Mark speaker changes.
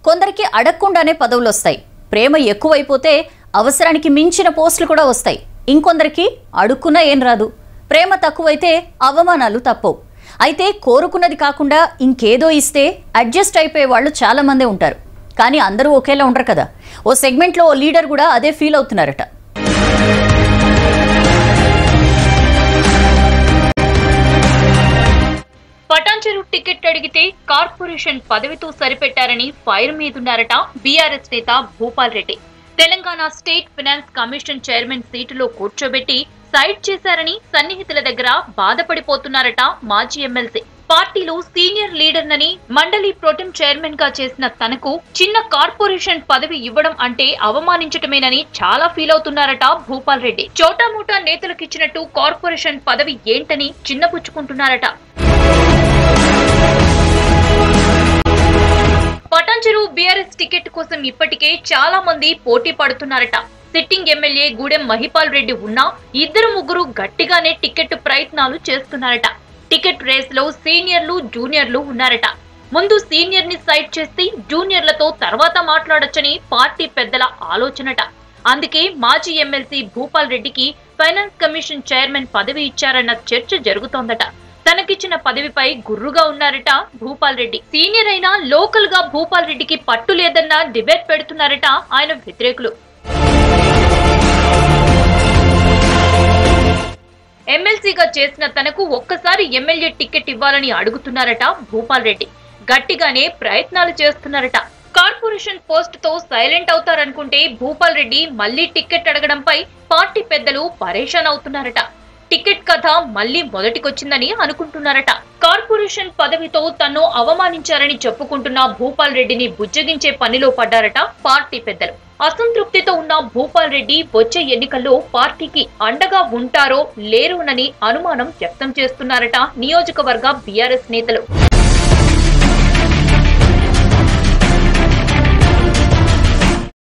Speaker 1: కొందరికి అడగకుండానే పదవులు వస్తాయి ప్రేమ ఎక్కువైపోతే అవసరానికి మించిన పోస్టులు కూడా వస్తాయి ఇంకొందరికి అడుక్కున్నా ఏం రాదు ప్రేమ తక్కువైతే అవమానాలు తప్పవు అయితే కోరుకున్నది కాకుండా ఇంకేదో ఇస్తే అడ్జస్ట్ అయిపోయే వాళ్ళు చాలా మందే ఉంటారు కానీ అందరూ ఒకేలా ఉండరు కదా ఓ సెగ్మెంట్లో ఓ లీడర్ కూడా అదే ఫీల్ అవుతున్నారట
Speaker 2: పటాన్చెరు టికెట్ అడిగితే కార్పొరేషన్ పదవితో సరిపెట్టారని ఫైర్ మీదున్నారట బీఆర్ఎస్ నేత Bhupal Reddy Telangana state finance commission chairman సీటులో కూర్చోబెట్టి సైడ్ చేశారని సన్నిహితుల దగ్గర బాధపడిపోతున్నారట మాజీ ఎమ్మెల్సీ పార్టీలో సీనియర్ లీడర్ నని మండలి ప్రోటెం చైర్మన్ గా చేసిన తనకు చిన్న కార్పొరేషన్ పదవి ఇవ్వడం అంటే అవమానించటమేనని చాలా ఫీల్ అవుతున్నారట భూపాల్ రెడ్డి చోటామోటా నేతలకు ఇచ్చినట్టు కార్పొరేషన్ పదవి ఏంటని చిన్నపుచ్చుకుంటున్నారట పటాన్చెరు బీఆర్ఎస్ టికెట్ కోసం ఇప్పటికే చాలా మంది పోటీ పడుతున్నారట సిట్టింగ్ ఎమ్మెల్యే గూడెం మహిపాల్ రెడ్డి ఉన్నా ఇద్దరు ముగ్గురు గట్టిగానే టికెట్ ప్రయత్నాలు చేస్తున్నారట టికెట్ రేస్ లో సీనియర్లు జూనియర్లు ఉన్నారట ముందు సీనియర్ ని సైడ్ చేసి జూనియర్లతో తర్వాత మాట్లాడొచ్చని పార్టీ పెద్దల ఆలోచనట అందుకే మాజీ ఎమ్మెల్సీ భూపాల్ రెడ్డికి ఫైనాన్స్ కమిషన్ చైర్మన్ పదవి ఇచ్చారన్న చర్చ జరుగుతోందట తనకిచ్చిన పదవిపై గుర్రుగా ఉన్నారట భూపాల్ రెడ్డి సీనియర్ అయినా లోకల్ గా భూపాల్ రెడ్డికి పట్టు లేదన్న డిబేట్ పెడుతున్నారట ఆయన వ్యతిరేకులు ఎమ్మెల్సీగా చేసిన తనకు ఒక్కసారి ఎమ్మెల్యే టికెట్ ఇవ్వాలని అడుగుతున్నారట భూపాల్ రెడ్డి గట్టిగానే ప్రయత్నాలు చేస్తున్నారట కార్పొరేషన్ పోస్ట్ తో సైలెంట్ అవుతారనుకుంటే భూపాల్ రెడ్డి మళ్లీ టికెట్ అడగడంపై పార్టీ పెద్దలు పరేషాన్ అవుతున్నారట టికెట్ కథ మళ్లీ మొదటికొచ్చిందని అనుకుంటున్నారట కార్పొరేషన్ పదవితో తన్ను అవమానించారని చెప్పుకుంటున్న భూపాల్ రెడ్డిని బుజ్జగించే పనిలో పడ్డారట పార్టీ పెద్దలు అసంతృప్తితో ఉన్న భూపాల్ రెడ్డి వచ్చే ఎన్నికల్లో పార్టీకి అండగా ఉంటారో లేరోనని అనుమానం వ్యక్తం చేస్తున్నారట నియోజకవర్గ బీఆర్ఎస్ నేతలు